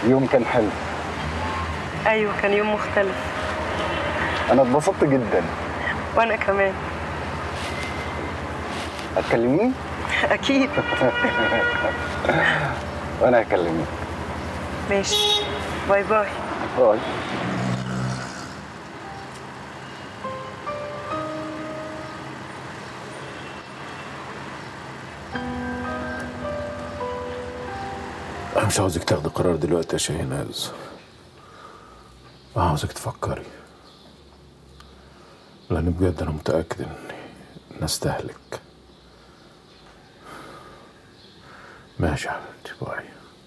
يوم كان حلو ايوه كان يوم مختلف انا اتبسطت جدا وانا كمان هتكلميني اكيد وانا هكلمك ماشي باي باي باي أنا مش عاوزك تاخدي قرار دلوقتي يا شاهيناز عاوزك تفكري لأن بجد أنا متأكد إني نستهلك ماشي يا حبيبتي باي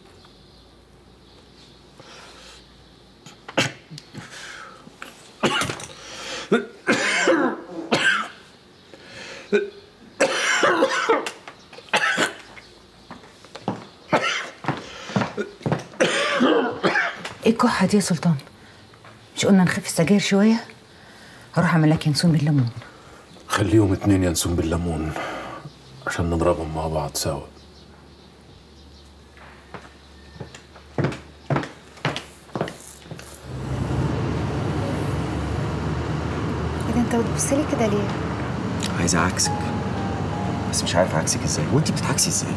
ايه الكحة دي يا سلطان؟ مش قلنا نخف السجاير شوية؟ هروح اعمل لك ينسون بالليمون خليهم اتنين ينسون بالليمون عشان نضربهم مع بعض سوا ايه ده انت بتبص لي كده ليه؟ عايز اعكسك بس مش عارف اعكسك ازاي وانت بتعكسي ازاي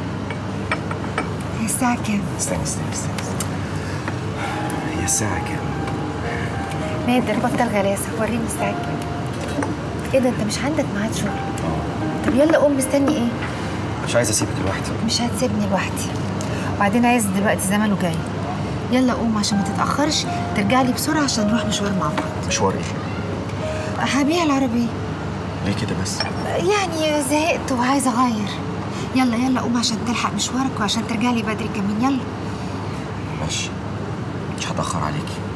هي الساعة كام؟ استني استني استني, استني. هي الساعة كام؟ نادر بطل غلاسة وريني الساعة كام ايه ده انت مش عندك ميعاد شغل طب يلا قوم مستني ايه؟ مش عايز اسيبك لوحدي مش هتسيبني لوحدي وبعدين عايز دلوقتي زمانه جاي يلا قوم عشان ما تتأخرش ترجع لي بسرعة عشان نروح مشوار مع بعض مشوار ايه؟ هبيع العربية ليه كده بس؟ يعني زهقت وعايزة أغير يلا يلا قوم عشان تلحق مشوارك وعشان ترجع لي بدري كمان يلا ماشي مش هتأخر عليكي